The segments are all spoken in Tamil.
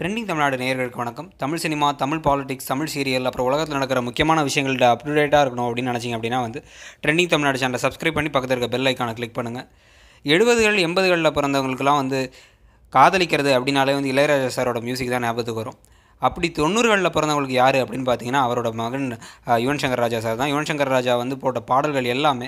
ட்ரெண்டிங் தமிழ்நாடு நேயர்களுக்கு வணக்கம் Tamil cinema Tamil politics Tamil serial அப்புறம் உலகத்தில் நடக்கிற முக்கியமான விஷயங்கள்ட்ட அப்டேட்டாக இருக்கணும் அப்படின்னு நினச்சிங்க அப்படின்னா வந்து ட்ரெண்டிங் தமிழ்நாடு சேனலை சப்ஸ்கிரைப் பண்ணி பக்கத்தில் இருக்க பெல் ஐக்கானை கிளிக் பண்ணுங்கள் எழுபதுகள் எண்பதுகளில் பிறந்தவங்களுக்குலாம் வந்து காதலிக்கிறது அப்படின்னாலே வந்து இளையராஜா சாரோட மியூசிக் தான் ஞாபகத்துக்கு வரும் அப்படி தொண்ணூறுகளில் பிறந்தவங்களுக்கு யார் அப்படின்னு பார்த்தீங்கன்னா அவரோட மகன் அஹ், யுவன் சங்கர் ராஜா சார் தான் யுவன் சங்கர் ராஜா வந்து போட்ட பாடல்கள் எல்லாமே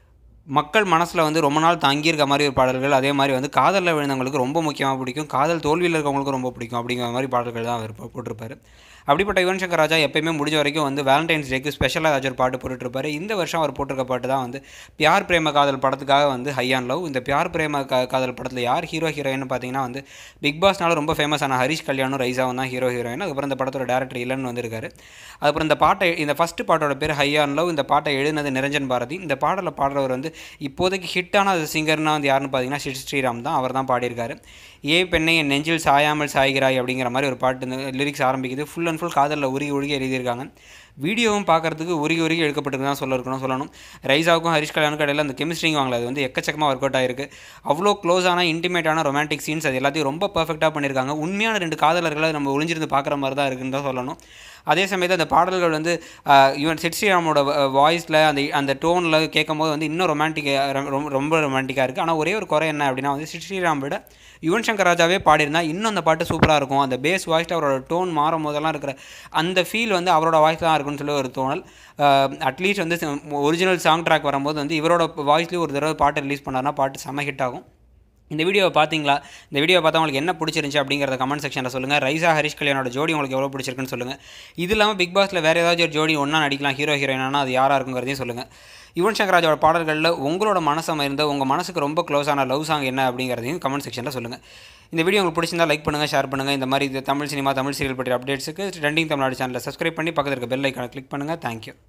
மக்கள் மனசில் வந்து ரொம்ப நாள் தங்கியிருக்க மாதிரி ஒரு பாடல்கள் அதே மாதிரி வந்து காதலில் விழுந்தவங்களுக்கு ரொம்ப முக்கியமாக பிடிக்கும் காதல் தோல்வியில் இருக்கவங்களுக்கும் ரொம்ப பிடிக்கும் அப்படிங்கிற மாதிரி பாடல்கள் தான் அவர் போ- போட்டிருப்பாரு அப்படிப்பட்ட யுவன் சங்கர் ராஜா எப்பயுமே முடிஞ்ச வரைக்கும் வந்து வேலண்டைன்ஸ் டேக்கு ஸ்பெஷலாக ஏதாச்சும் ஒரு பாட்டு போட்டுட்ருப்பாரு இந்த வருஷம் அவர் போட்டிருக்க பாட்டு தான் வந்து பியார் பிரேம காதல் படத்துக்காக வந்து ஹையான் லவ் இந்த பியார் பிரேம கா காதல் படத்தில் யார் ஹீரோ ஹீரோயின் பார்த்தீங்கன்னா வந்து பிக் பாஸ்னால ரொம்ப ஃபேமஸான ஹரிஷ் கல்யாணும் ரைசாவும் தான் ஹீரோ ஹீரோயின் அதுக்கப்புறம் இந்த படத்தோட டேரக்டர் இல்லைன்னு வந்திருக்காரு அதுக்கப்புறம் இந்த பாட்டை இந்த ஃபஸ்ட்டு பாட்டோட பேர் ஹையான் லவ் இந்த பாட்டை எழுதினது நிரஞ்சன் பாரதி இந்த பாடலில் பாடுறவர் வந்து இப்போதைக்கு ஹிட்டான சிங்கர்னா வந்து யாருன்னு பார்த்தீங்கன்னா ஸ்ரீ ஸ்ரீராம் தான் அவர் தான் பாடியிருக்காரு ஏ பெண்ணை என் நெஞ்சில் சாயாமல் சாய்கிறாய் அப்படிங்கிற மாதிரி ஒரு பாட்டு இந்த லிரிக்ஸ் ஆரம்பிக்குது ஃபுல் அண்ட் ஃபுல் காதலில் உருகி உருகி எழுதியிருக்காங்க வீடியோவும் பார்க்கறதுக்கு உருகி உருகி எடுக்கப்பட்டிருக்கு தான் சொல்ல இருக்கணும் சொல்லணும் ரைசாவுக்கும் ஹரிஷ் கல்யாணுக்கும் இடையில அந்த கெமிஸ்ட்ரிங் வாங்கல அது வந்து எக்கச்சக்கமாக ஒர்க் அவுட் ஆயிருக்கு அவ்வளோ க்ளோஸான இன்டிமேட்டான ரொமான்டிக் சீன்ஸ் அது எல்லாத்தையும் ரொம்ப பர்ஃபெக்டாக பண்ணியிருக்காங்க உண்மையான ரெண்டு காதலர்களை நம்ம ஒளிஞ்சிருந்து பார்க்குற மாதிரி தான் இருக்குன்னு தான் சொல்லணும் அதே சமயத்தில் அந்த பாடல்கள் வந்து ஆஹ், இவன் சிட் ஸ்ரீராமோட வாய்ஸில் அந்த அந்த டோனில் கேட்கும்போது வந்து இன்னும் ரொமான்டிக் ரொம்ப ரொமான்டிக்காக இருக்குது ஆனால் ஒரே ஒரு குறை என்ன அப்படின்னா வந்து சிட் ஸ்ரீராம் விட யுவன் சங்கர் ராஜாவே பாடியிருந்தா இன்னும் அந்த பாட்டு சூப்பராக இருக்கும் அந்த பேஸ் வாய்ஸில் அவரோட டோன் மாறும் போதெல்லாம் இருக்கிற அந்த ஃபீல் வந்து அவரோட வாய்ஸ் தான் இருக்கும்னு சொல்லி ஒரு தோணல் அட்லீஸ்ட் வந்து ஒரிஜினல் சாங் ட்ராக் வரும்போது வந்து இவரோட வாய்ஸ்லேயும் ஒரு தடவை பாட்டு ரிலீஸ் பண்ணாருன்னா பாட்டு செம்ம ஹிட் ஆகும் இந்த வீடியோவை பார்த்தீங்களா இந்த வீடியோ பார்த்தா உங்களுக்கு என்ன பிடிச்சிருந்துச்சு அப்படிங்கிறத கமெண்ட் செக்ஷனில் சொல்லுங்கள் ரைசா ஹரிஷ் கல்யாணோட ஜோடி உங்களுக்கு எவ்வளோ பிடிச்சிருக்குன்னு சொல்லுங்கள் இது இல்லாமல் பிக் பாஸில் வேறு ஏதாச்சும் ஒரு ஜோடி ஒன்றா நடிக்கலாம் ஹீரோ ஹீரோயினானா அது யாராக இருக்குங்கிறதையும் சொல்லுங்கள் யுவன் சங்கர் ராஜாவோட பாடல்களில் உங்களோட மனசம் இருந்த உங்கள் மனசுக்கு ரொம்ப க்ளோஸான லவ் சாங் என்ன அப்படிங்கிறதையும் கமெண்ட் செக்ஷனில் சொல்லுங்கள் இந்த வீடியோ உங்களுக்கு பிடிச்சிருந்தா லைக் பண்ணுங்கள் ஷேர் பண்ணுங்கள் இந்த மாதிரி இது தமிழ் சினிமா தமிழ் சீரியல் பற்றிய அப்டேட்ஸுக்கு ட்ரெண்டிங் தமிழ்நாடு சேனலை சப்ஸ்கிரைப் பண்ணி பக்கத்தில் இருக்க பெல் ஐக்கானை கிளிக் பண்ணுங்கள் தேங்க்யூ